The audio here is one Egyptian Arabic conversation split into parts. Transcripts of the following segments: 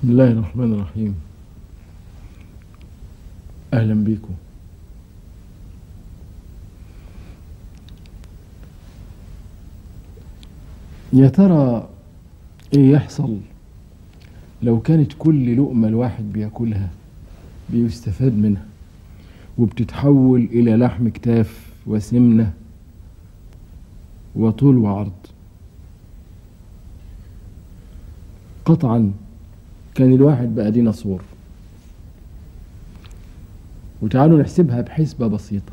بسم الله الرحمن الرحيم أهلا بكم يا ترى إيه يحصل لو كانت كل لقمة الواحد بياكلها بيستفاد منها وبتتحول إلى لحم كتاف وسمنة وطول وعرض قطعا كان الواحد بقى ديناصور وتعالوا نحسبها بحسبة بسيطة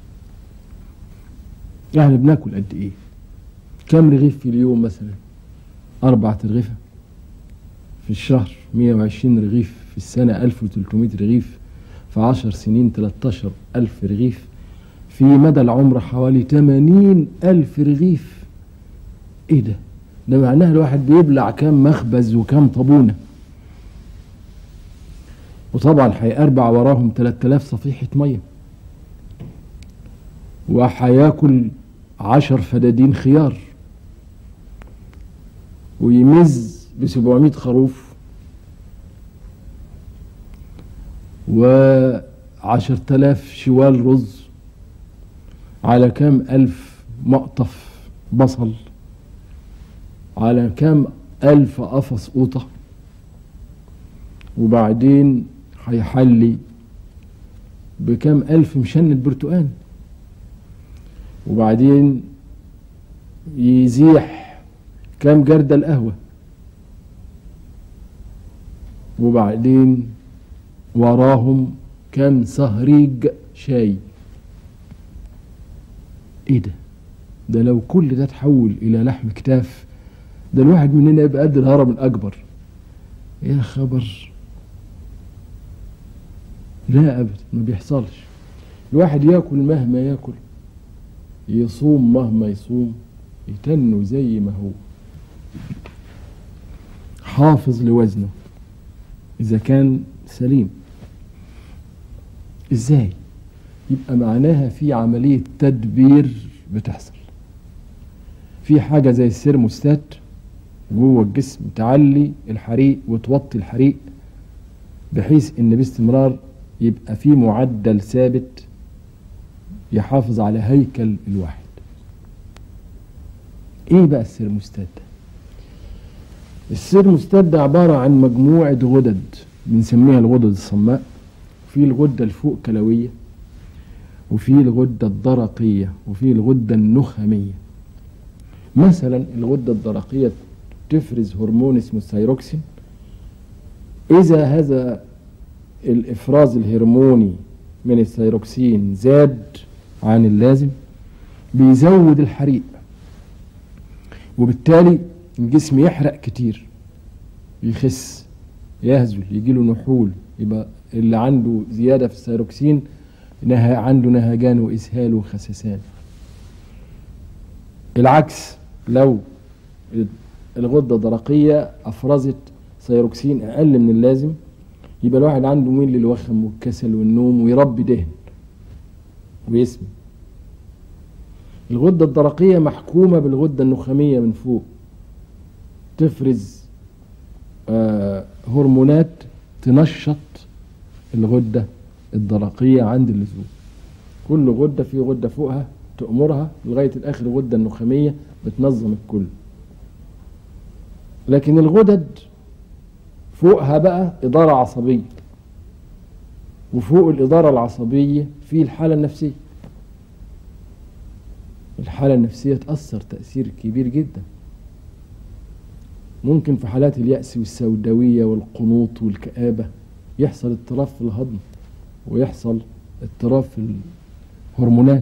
احنا بناكل قد ايه كم رغيف في اليوم مثلا أربعة رغيفة في الشهر 120 رغيف في السنة 1300 رغيف في عشر سنين 13 ألف رغيف في مدى العمر حوالي 80 ألف رغيف ايه ده ده معناه الواحد بيبلع كام مخبز وكام طابونة وطبعا هيأربع وراهم 3000 صفيحة مية وهياكل عشر فدادين خيار ويمز ب 700 خروف وعشر تلاف شوال رز على كام ألف مقطف بصل على كام ألف قفص قوطة وبعدين هيحلي بكام ألف مشنة برتقان وبعدين يزيح كام جردة القهوة وبعدين وراهم كام صهريج شاي ايه ده ده لو كل ده تحول الى لحم كتاف ده الواحد مننا يبقى قد الهرم الاكبر يا خبر لا ابدا ما بيحصلش الواحد ياكل مهما ياكل يصوم مهما يصوم يتنه زي ما هو حافظ لوزنه اذا كان سليم ازاي يبقى معناها في عملية تدبير بتحصل في حاجة زي السيرموستات جوه الجسم تعلي الحريق وتوطي الحريق بحيث ان باستمرار يبقى في معدل ثابت يحافظ على هيكل الواحد ايه بقى السيرموستات ده السيرموستات ده عبارة عن مجموعة غدد بنسميها الغدد الصماء في الغدة الفوق كلوية وفي الغدة الدرقية وفي الغدة النخامية مثلا الغدة الدرقية تفرز هرمون اسمه الثيروكسين إذا هذا الإفراز الهرموني من الثيروكسين زاد عن اللازم بيزود الحريق وبالتالي الجسم يحرق كتير يخس يهزل يجيله نحول يبقى اللي عنده زيادة في الثيروكسين نه... عنده نهجان وإسهال وخسسان العكس لو الغدة الدرقية أفرزت ثيروكسين أقل من اللازم يبقى الواحد عنده ميل للوخم والكسل والنوم ويربي دهن ويسمن الغدة الدرقية محكومة بالغدة النخامية من فوق تفرز آه هرمونات تنشط الغدة الدرقية عند اللزوم كل غدة في غدة فوقها تأمرها لغاية الآخر الغدة النخامية بتنظم الكل لكن الغدد فوقها بقى إدارة عصبية وفوق الإدارة العصبية في الحالة النفسية الحالة النفسية تأثر تأثير كبير جدا ممكن في حالات اليأس والسوداوية والقنوط والكآبة يحصل اضطراب في الهضم ويحصل اضطراب في الهرمونات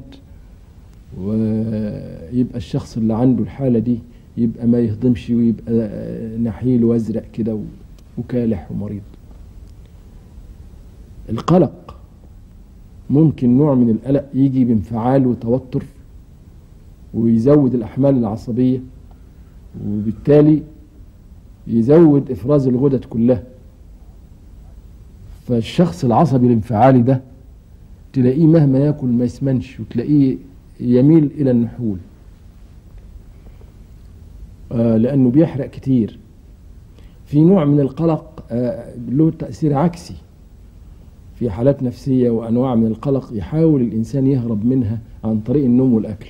ويبقى الشخص اللي عنده الحالة دي يبقى ما يهضمش ويبقى نحيل وازرق كده وكالح ومريض القلق ممكن نوع من القلق يجي بانفعال وتوتر ويزود الأحمال العصبية وبالتالي يزود إفراز الغدد كلها فالشخص العصبي الانفعالي ده تلاقيه مهما ياكل ما يسمنش وتلاقيه يميل إلى النحول آه لأنه بيحرق كتير في نوع من القلق آه، له تأثير عكسي في حالات نفسية وأنواع من القلق يحاول الإنسان يهرب منها عن طريق النوم والأكل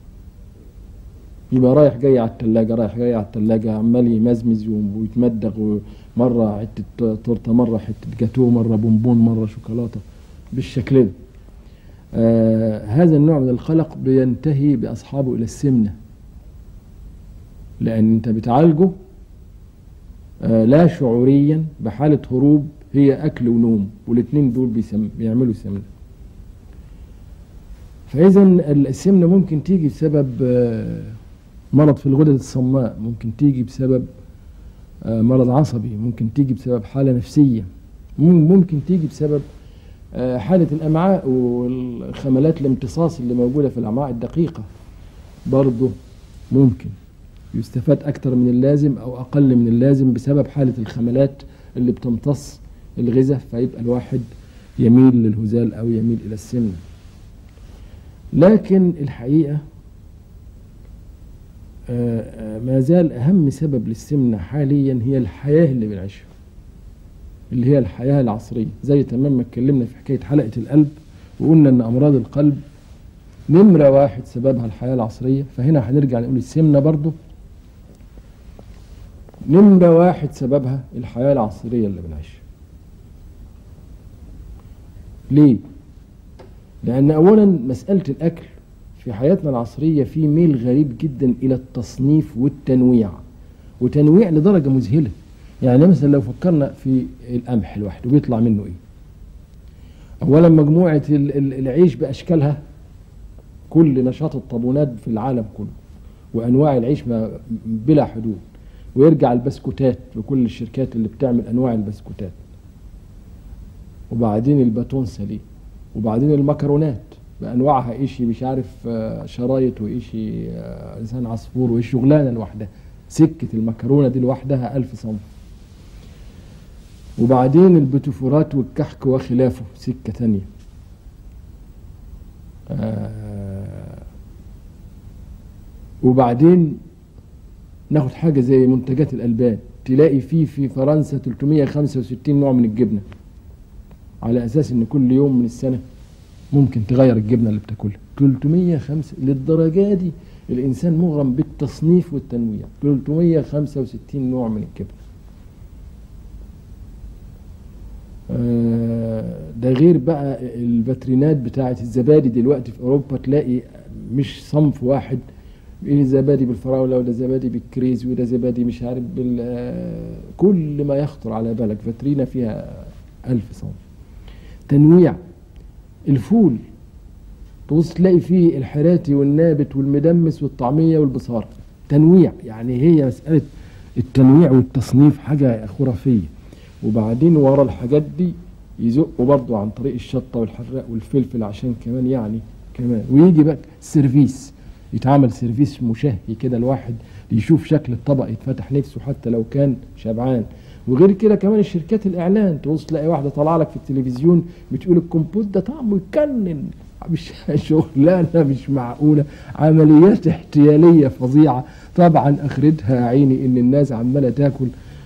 يبقى رايح جاي على التلاجة رايح جاي على التلاجة عمال يمزمز ويتمدغ مرة حتة تورتة مرة حتة جاتوه مرة بونبون مرة شوكولاتة بالشكل ده آه هذا النوع من القلق بينتهي بأصحابه إلى السمنة لأن أنت بتعالجه آه لا شعوريا بحالة هروب هي أكل ونوم والاتنين دول بيسم بيعملوا سمنة فإذا السمنة ممكن تيجي بسبب آه مرض في الغدد الصماء ممكن تيجي بسبب آه مرض عصبي ممكن تيجي بسبب حالة نفسية ممكن تيجي بسبب آه حالة الأمعاء والخملات الامتصاص اللي موجودة في الأمعاء الدقيقة برضه ممكن يستفاد أكتر من اللازم أو أقل من اللازم بسبب حالة الخملات اللي بتمتص الغذاء فيبقى الواحد يميل للهزال أو يميل إلى السمنة لكن الحقيقة ما زال أهم سبب للسمنة حاليا هي الحياة اللي بنعيشها اللي هي الحياة العصرية زي تمام ما اتكلمنا في حكاية حلقة القلب وقلنا أن أمراض القلب نمرة واحد سببها الحياة العصرية فهنا هنرجع نقول السمنة برضو نمرة واحد سببها الحياة العصرية اللي بنعيشها ليه؟ لأن أولا مسألة الأكل في حياتنا العصرية في ميل غريب جدا إلى التصنيف والتنويع وتنويع لدرجة مذهلة يعني مثلا لو فكرنا في القمح لوحده بيطلع منه إيه أولا مجموعة العيش بأشكالها كل نشاط الطابونات في العالم كله وأنواع العيش بلا حدود ويرجع البسكوتات بكل الشركات اللي بتعمل أنواع البسكوتات وبعدين الباتون سلي وبعدين المكرونات بانواعها ايشي مش عارف شرايط وايشي لسان عصفور وايش شغلانه لوحدها سكه المكرونه دي لوحدها ألف صنف وبعدين البتفورات والكحك وخلافه سكه تانية وبعدين ناخد حاجه زي منتجات الالبان تلاقي فيه في فرنسا 365 نوع من الجبنه على اساس ان كل يوم من السنه ممكن تغير الجبنه اللي بتاكلها 305 للدرجه دي الانسان مغرم بالتصنيف والتنويع 365 نوع من الجبنه ده غير بقى الفاترينات بتاعه الزبادي دلوقتي في اوروبا تلاقي مش صنف واحد ايه زبادي بالفراوله ولا زبادي بالكريز ولا زبادي مش عارف بال كل ما يخطر على بالك فاترينا فيها ألف صنف تنويع الفول تبص تلاقي فيه الحراتي والنابت والمدمس والطعميه والبصاره تنويع يعني هي مساله التنويع والتصنيف حاجه خرافيه وبعدين ورا الحاجات دي يزقوا برضه عن طريق الشطه والحراق والفلفل عشان كمان يعني كمان ويجي بقى السيرفيس يتعمل سيرفيس مشهي كده الواحد يشوف شكل الطبق يتفتح نفسه حتى لو كان شبعان وغير كده كمان الشركات الاعلان تبص تلاقي واحده طالعه لك في التلفزيون بتقول الكمبوت ده طعمه يكنن مش شغلانه مش معقوله عمليات احتياليه فظيعه طبعا اخرتها يا عيني ان الناس عماله تاكل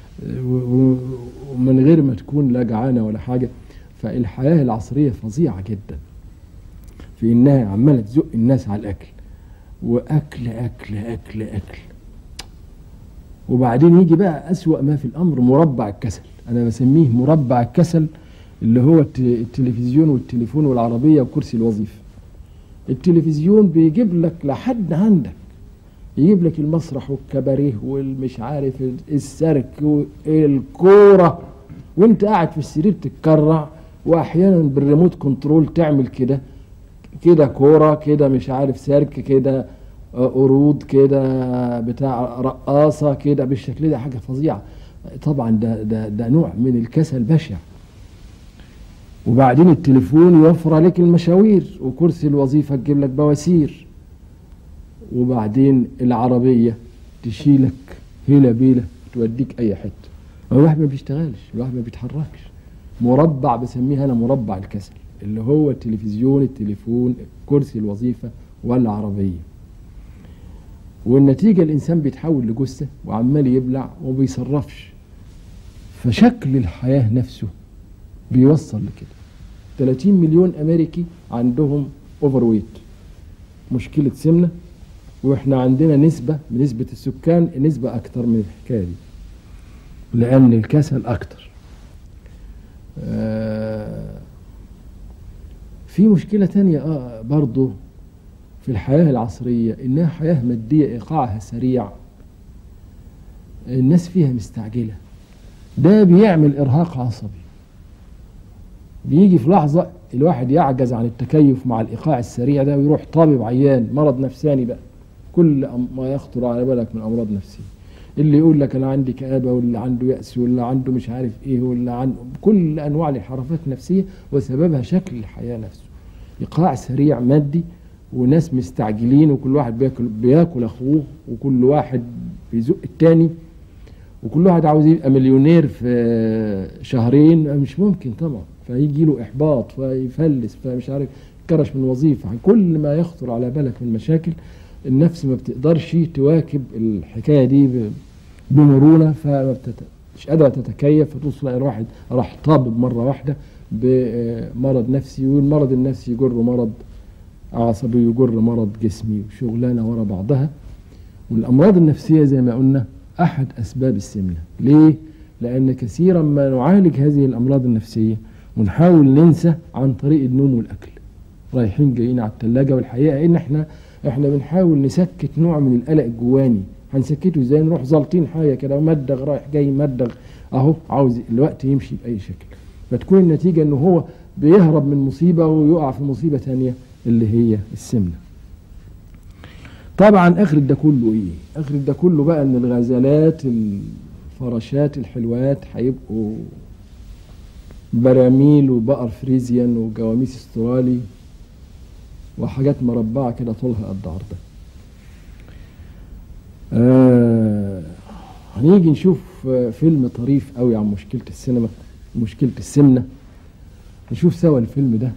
ومن غير ما تكون لا جعانه ولا حاجه فالحياه العصريه فظيعه جدا في انها عماله تزق الناس على الاكل واكل اكل اكل اكل وبعدين يجي بقى أسوأ ما في الأمر مربع الكسل أنا بسميه مربع الكسل اللي هو التلفزيون والتليفون والعربية وكرسي الوظيفة التلفزيون بيجيب لك لحد عندك يجيب لك المسرح والكباريه والمش عارف السيرك والكورة وانت قاعد في السرير تتكرع واحيانا بالريموت كنترول تعمل كده كده كورة كده مش عارف سيرك كده قرود كده بتاع رقاصة كده بالشكل ده حاجة فظيعة طبعا ده, ده, ده نوع من الكسل بشع وبعدين التليفون يوفر عليك المشاوير وكرسي الوظيفة تجيب لك بواسير وبعدين العربية تشيلك هيلا بيلا توديك أي حتة الواحد ما بيشتغلش الواحد ما بيتحركش مربع بسميها أنا مربع الكسل اللي هو التلفزيون التليفون كرسي الوظيفة والعربية والنتيجة الإنسان بيتحول لجثة وعمال يبلع وما بيصرفش فشكل الحياة نفسه بيوصل لكده 30 مليون أمريكي عندهم أوفر ويت مشكلة سمنة وإحنا عندنا نسبة بنسبة السكان نسبة أكتر من الحكاية دي لأن الكسل أكتر آه في مشكلة تانية آه برضو في الحياة العصرية إنها حياة مادية إيقاعها سريع الناس فيها مستعجلة ده بيعمل إرهاق عصبي بيجي في لحظة الواحد يعجز عن التكيف مع الإيقاع السريع ده ويروح طبيب عيان مرض نفساني بقى كل ما يخطر على بالك من أمراض نفسية اللي يقول لك أنا عندي كآبة واللي عنده يأس واللي عنده مش عارف إيه واللي عنده كل أنواع الانحرافات النفسية وسببها شكل الحياة نفسه إيقاع سريع مادي وناس مستعجلين وكل واحد بياكل بياكل أخوه وكل واحد بيزق التاني وكل واحد عاوز يبقى مليونير في شهرين مش ممكن طبعا فيجي له احباط فيفلس فمش عارف كرش من وظيفه كل ما يخطر على بالك من مشاكل النفس ما بتقدرش تواكب الحكايه دي بمرونه فمش قادره تتكيف فتوصل الواحد راح طابب مره واحده بمرض نفسي والمرض النفسي يجر مرض عصبي يجر مرض جسمي وشغلانه ورا بعضها والامراض النفسيه زي ما قلنا احد اسباب السمنه ليه لان كثيرا ما نعالج هذه الامراض النفسيه ونحاول ننسى عن طريق النوم والاكل رايحين جايين على الثلاجه والحقيقه ان احنا احنا بنحاول نسكت نوع من القلق الجواني هنسكته ازاي نروح زالطين حاجه كده مدغ رايح جاي مدغ اهو عاوز الوقت يمشي باي شكل فتكون النتيجه ان هو بيهرب من مصيبه ويقع في مصيبه ثانيه اللي هي السمنه طبعا اخر ده كله ايه اخر ده كله بقى ان الغزلات الفراشات الحلوات هيبقوا براميل وبقر فريزيان وجواميس استرالي وحاجات مربعة كده طولها قد عرضها آه هنيجي نشوف فيلم طريف قوي عن مشكلة السينما مشكلة السمنة نشوف سوا الفيلم ده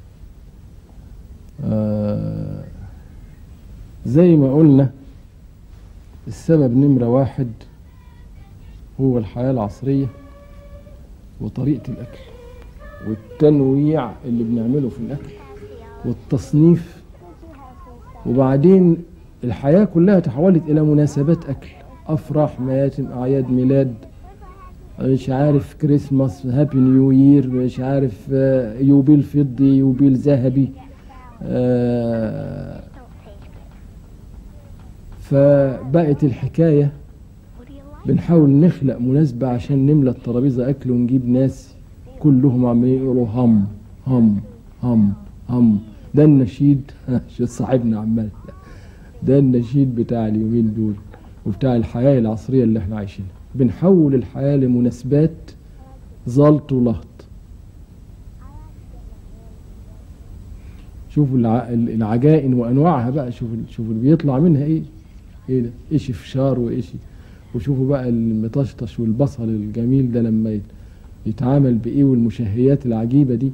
آه زي ما قلنا السبب نمرة واحد هو الحياة العصرية وطريقة الأكل والتنويع اللي بنعمله في الأكل والتصنيف وبعدين الحياة كلها تحولت إلى مناسبات أكل أفراح مياتم أعياد ميلاد مش عارف كريسماس هابي نيو يير مش عارف يوبيل فضي يوبيل ذهبي آه فبقت الحكاية بنحاول نخلق مناسبة عشان نملى الترابيزة أكل ونجيب ناس كلهم عمالين يقولوا هم هم هم هم ده النشيد صاحبنا عمال ده النشيد بتاع اليومين دول وبتاع الحياة العصرية اللي احنا عايشينها بنحول الحياة لمناسبات زلط ولهط شوفوا العجائن وانواعها بقى شوفوا شوفوا اللي بيطلع منها ايه ايه ده ايش فشار وايش وشوفوا بقى المطشطش والبصل الجميل ده لما يتعامل بايه والمشهيات العجيبه دي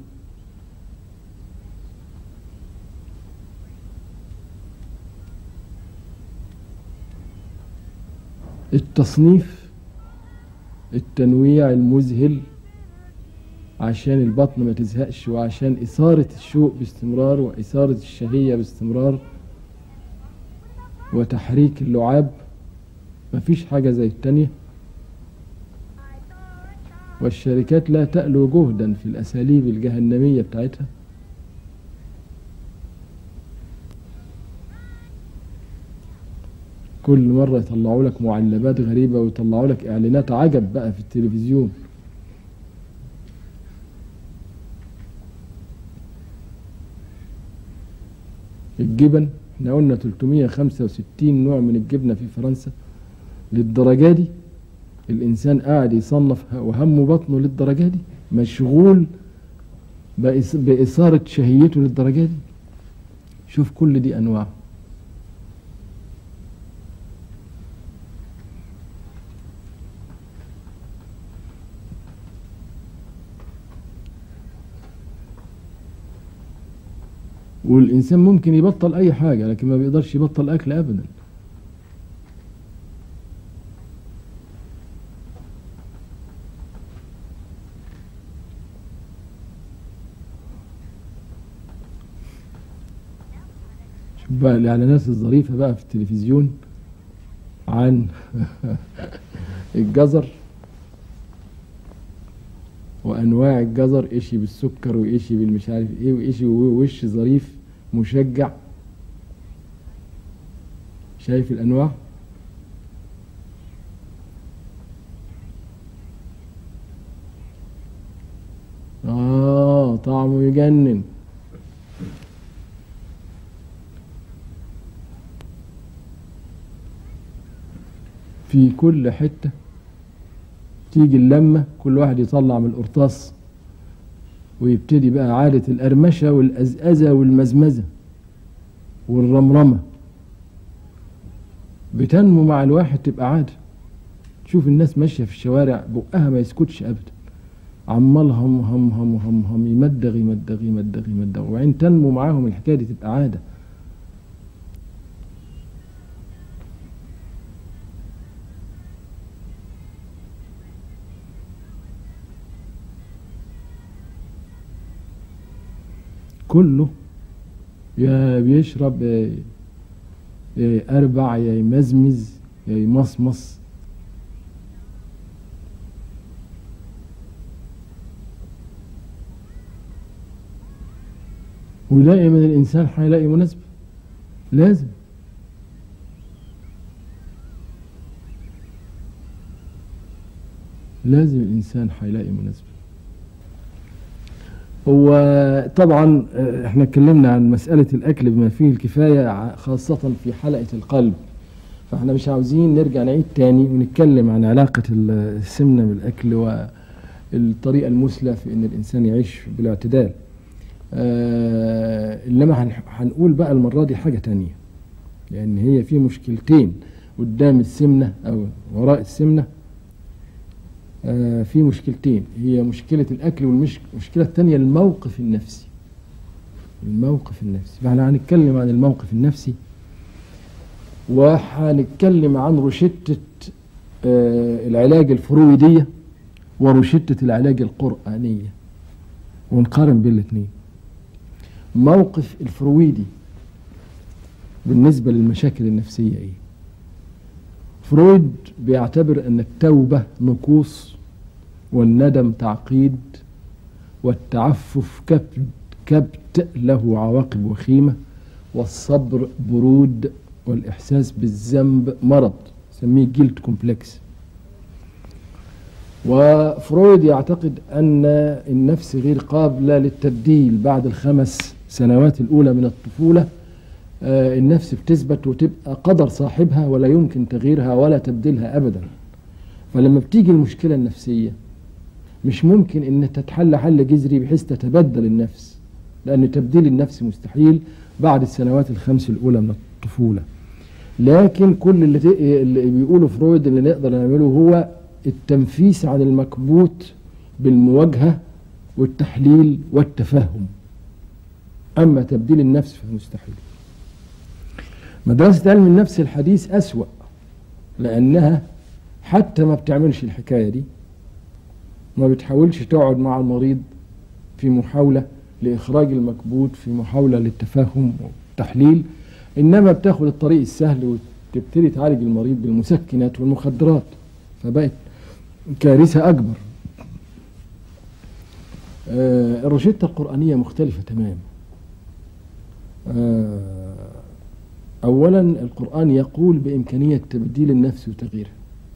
التصنيف التنويع المذهل عشان البطن ما تزهقش وعشان إثارة الشوق باستمرار وإثارة الشهية باستمرار وتحريك اللعاب مفيش حاجة زي التانية والشركات لا تألو جهدا في الأساليب الجهنمية بتاعتها كل مرة يطلعوا لك معلبات غريبة ويطلعوا لك إعلانات عجب بقى في التلفزيون الجبن احنا قلنا 365 نوع من الجبنة في فرنسا للدرجة دي الإنسان قاعد يصنف وهمه بطنه للدرجة دي مشغول بإثارة شهيته للدرجة دي شوف كل دي أنواع والإنسان ممكن يبطل أي حاجة لكن ما بيقدرش يبطل أكل أبدا شوف بقى الإعلانات الظريفة بقى في التلفزيون عن الجزر وأنواع الجزر إشي بالسكر وإشي بالمش عارف إيه وإشي وش ظريف مشجع شايف الأنواع آه طعمه يجنن في كل حتة تيجي اللمة كل واحد يطلع من القرطاس ويبتدي بقى عادة القرمشة والأزأزة والمزمزة والرمرمة بتنمو مع الواحد تبقى عادة تشوف الناس ماشية في الشوارع بقها ما يسكتش أبدا عمال هم هم هم هم هم يمدغ يمدغ يمدغ يمدغ وبعدين تنمو معاهم الحكاية دي تبقى عادة كله يا بيشرب يا يأربع يا يمزمز يا يمصمص ودائما الإنسان هيلاقي مناسبة لازم لازم الإنسان هيلاقي مناسبة هو طبعا احنا اتكلمنا عن مسألة الأكل بما فيه الكفاية خاصة في حلقة القلب فاحنا مش عاوزين نرجع نعيد تاني ونتكلم عن علاقة السمنة بالأكل والطريقة المثلى في أن الإنسان يعيش بالاعتدال آه إنما هنقول بقى المرة دي حاجة تانية لأن هي في مشكلتين قدام السمنة أو وراء السمنة آه في مشكلتين هي مشكلة الأكل والمشكلة الثانية الموقف النفسي الموقف النفسي فاحنا هنتكلم عن الموقف النفسي وهنتكلم عن روشتة آه العلاج الفرويدية وروشتة العلاج القرآنية ونقارن بين الاثنين موقف الفرويدي بالنسبة للمشاكل النفسية ايه فرويد بيعتبر ان التوبة نقوص والندم تعقيد والتعفف كبت, كبت له عواقب وخيمة والصبر برود والإحساس بالذنب مرض سميه جيلت كومبلكس وفرويد يعتقد أن النفس غير قابلة للتبديل بعد الخمس سنوات الأولى من الطفولة النفس بتثبت وتبقى قدر صاحبها ولا يمكن تغييرها ولا تبديلها أبدا فلما بتيجي المشكلة النفسية مش ممكن أن تتحل حل جذري بحيث تتبدل النفس لأن تبديل النفس مستحيل بعد السنوات الخمس الأولى من الطفولة لكن كل اللي, اللي بيقوله فرويد اللي نقدر نعمله هو التنفيس عن المكبوت بالمواجهة والتحليل والتفهم أما تبديل النفس فمستحيل مدرسة علم النفس الحديث أسوأ لأنها حتى ما بتعملش الحكاية دي ما بتحاولش تقعد مع المريض في محاولة لإخراج المكبوت في محاولة للتفهم والتحليل إنما بتاخد الطريق السهل وتبتدي تعالج المريض بالمسكنات والمخدرات فبقت كارثة أكبر آه الروشتة القرآنية مختلفة تماما آه أولا القرآن يقول بإمكانية تبديل النفس وتغييرها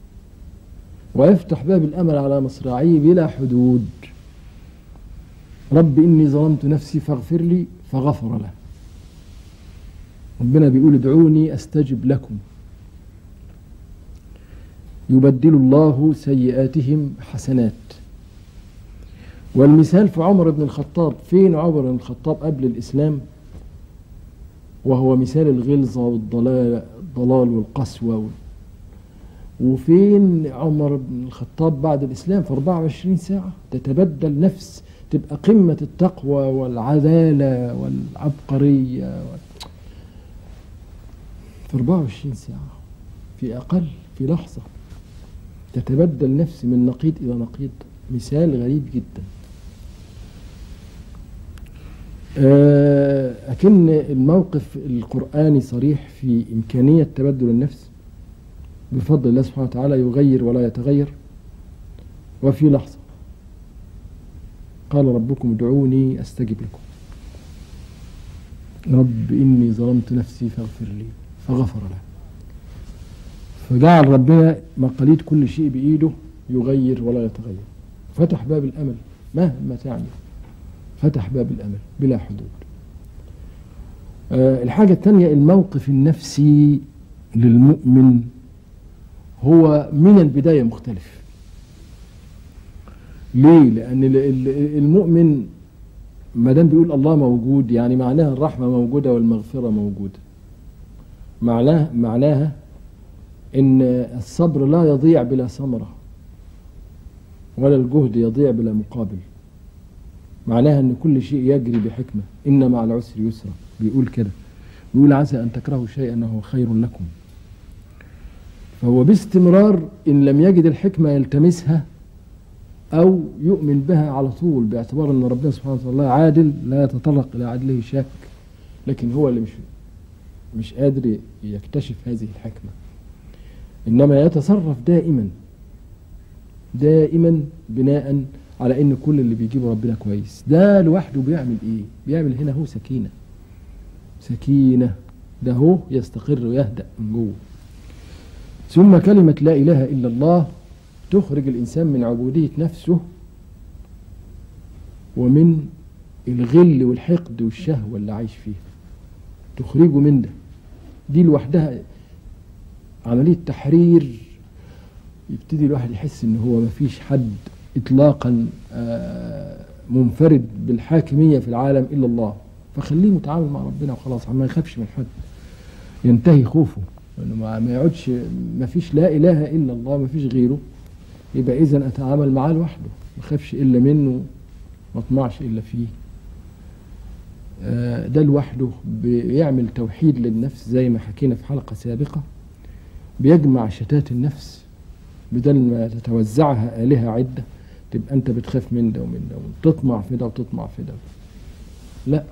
ويفتح باب الأمل على مصراعيه بلا حدود رب إني ظلمت نفسي فاغفر لي فغفر له ربنا بيقول ادعوني أستجب لكم يبدل الله سيئاتهم حسنات والمثال في عمر بن الخطاب فين عمر بن الخطاب قبل الإسلام وهو مثال الغلظة والضلال الضلال والقسوة وفين عمر بن الخطاب بعد الإسلام في 24 ساعة تتبدل نفس تبقى قمة التقوى والعدالة والعبقرية في 24 ساعة في أقل في لحظة تتبدل نفس من نقيض إلى نقيض مثال غريب جدا آه أكن الموقف القرآني صريح في إمكانية تبدل النفس بفضل الله سبحانه وتعالى يغير ولا يتغير وفي لحظة قال ربكم ادعوني أستجب لكم رب إني ظلمت نفسي فاغفر لي فغفر له فجعل ربنا مقاليد كل شيء بإيده يغير ولا يتغير فتح باب الأمل مهما تعمل فتح باب الأمل بلا حدود أه الحاجة الثانية الموقف النفسي للمؤمن هو من البداية مختلف ليه؟ لأن المؤمن ما دام بيقول الله موجود يعني معناها الرحمة موجودة والمغفرة موجودة معناها معناها إن الصبر لا يضيع بلا ثمرة ولا الجهد يضيع بلا مقابل معناها ان كل شيء يجري بحكمة ان مع العسر يسرا بيقول كده بيقول عسى ان تكرهوا شيئا انه خير لكم فهو باستمرار ان لم يجد الحكمة يلتمسها او يؤمن بها على طول باعتبار ان ربنا سبحانه وتعالى عادل لا يتطرق الى عدله شك لكن هو اللي مش مش قادر يكتشف هذه الحكمة انما يتصرف دائما دائما بناء على ان كل اللي بيجيبه ربنا كويس ده لوحده بيعمل ايه بيعمل هنا هو سكينة سكينة ده هو يستقر ويهدأ من جوه ثم كلمة لا إله إلا الله تخرج الإنسان من عبودية نفسه ومن الغل والحقد والشهوة اللي عايش فيها تخرجه من ده دي لوحدها عملية تحرير يبتدي الواحد يحس ان هو مفيش حد اطلاقا منفرد بالحاكميه في العالم الا الله فخليه متعامل مع ربنا وخلاص ما يخافش من حد ينتهي خوفه انه ما يقعدش ما فيش لا اله الا الله ما فيش غيره يبقى اذا اتعامل معاه لوحده ما اخافش الا منه ما اطمعش الا فيه ده لوحده بيعمل توحيد للنفس زي ما حكينا في حلقه سابقه بيجمع شتات النفس بدل ما تتوزعها آلهة عدة تبقى أنت بتخاف من ده ومن ده وتطمع في ده وتطمع في ده لا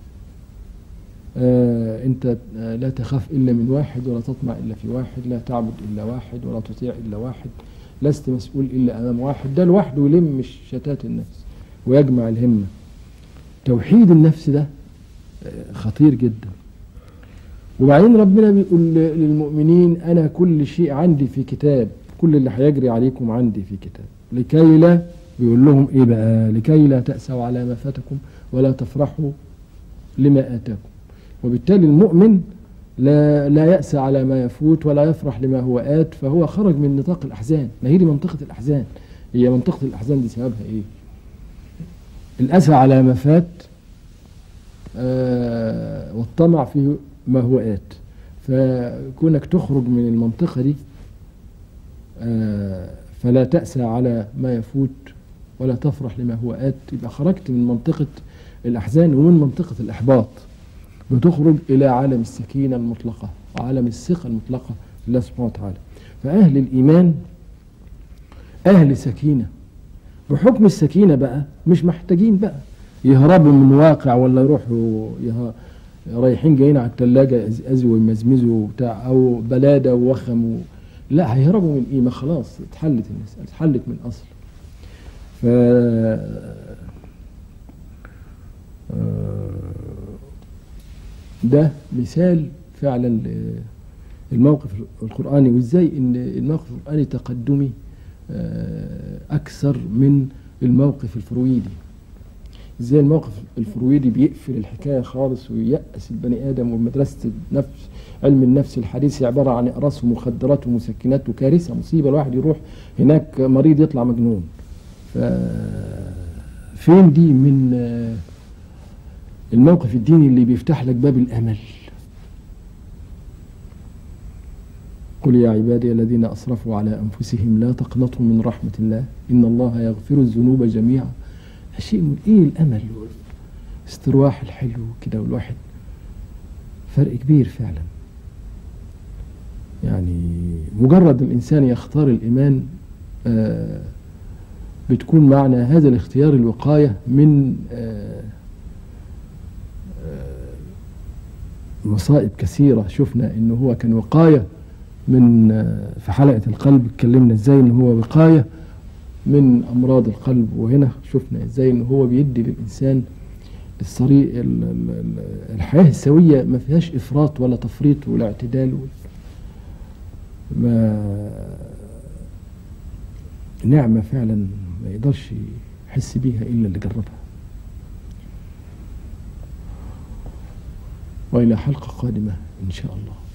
آه أنت آه لا تخاف إلا من واحد ولا تطمع إلا في واحد لا تعبد إلا واحد ولا تطيع إلا واحد لست مسؤول إلا أمام واحد ده لوحده يلم شتات النفس ويجمع الهمة توحيد النفس ده آه خطير جدا وبعدين ربنا بيقول للمؤمنين أنا كل شيء عندي في كتاب كل اللي هيجري عليكم عندي في كتاب لكي لا بيقول لهم ايه بقى لكي لا تأسوا على ما فاتكم ولا تفرحوا لما آتاكم وبالتالي المؤمن لا لا يأسى على ما يفوت ولا يفرح لما هو آت فهو خرج من نطاق الأحزان ما هي دي منطقة الأحزان هي منطقة الأحزان دي سببها ايه الأسى على ما فات آه والطمع في ما هو آت فكونك تخرج من المنطقة دي آه فلا تأسى على ما يفوت ولا تفرح لما هو آت يبقى خرجت من منطقة الأحزان ومن منطقة الإحباط بتخرج إلى عالم السكينة المطلقة وعالم الثقة المطلقة لله سبحانه وتعالى فأهل الإيمان أهل سكينة بحكم السكينة بقى مش محتاجين بقى يهربوا من واقع ولا يروحوا يه... رايحين جايين على الثلاجة أزوا ويمزمزوا وبتاع أو بلادة ووخم و... لا هيهربوا من ايه ما خلاص اتحلت المسألة اتحلت من اصل ف ده مثال فعلا الموقف القرآني وازاي ان الموقف القرآني تقدمي اكثر من الموقف الفرويدي ازاي الموقف الفرويدي بيقفل الحكايه خالص وييأس البني ادم ومدرسه النفس علم النفس الحديث عباره عن اقراص ومخدرات ومسكنات وكارثه مصيبه الواحد يروح هناك مريض يطلع مجنون ف فين دي من الموقف الديني اللي بيفتح لك باب الامل قل يا عبادي الذين اسرفوا على انفسهم لا تقنطوا من رحمه الله ان الله يغفر الذنوب جميعا شيء من ايه الامل استرواح الحلو كده والواحد فرق كبير فعلا يعني مجرد الانسان يختار الايمان آه بتكون معنى هذا الاختيار الوقايه من آه آه مصائب كثيرة شفنا إنه هو كان وقاية من آه، في حلقة القلب اتكلمنا إزاي إن هو وقاية من أمراض القلب وهنا شفنا إزاي إن هو بيدي للإنسان الطريق ال- ال- ال- الحياة السوية ما فيهاش إفراط ولا تفريط ولا اعتدال ولا- ما نعمة فعلا ما يقدرش يحس بيها إلا اللي جربها وإلى حلقة قادمة إن شاء الله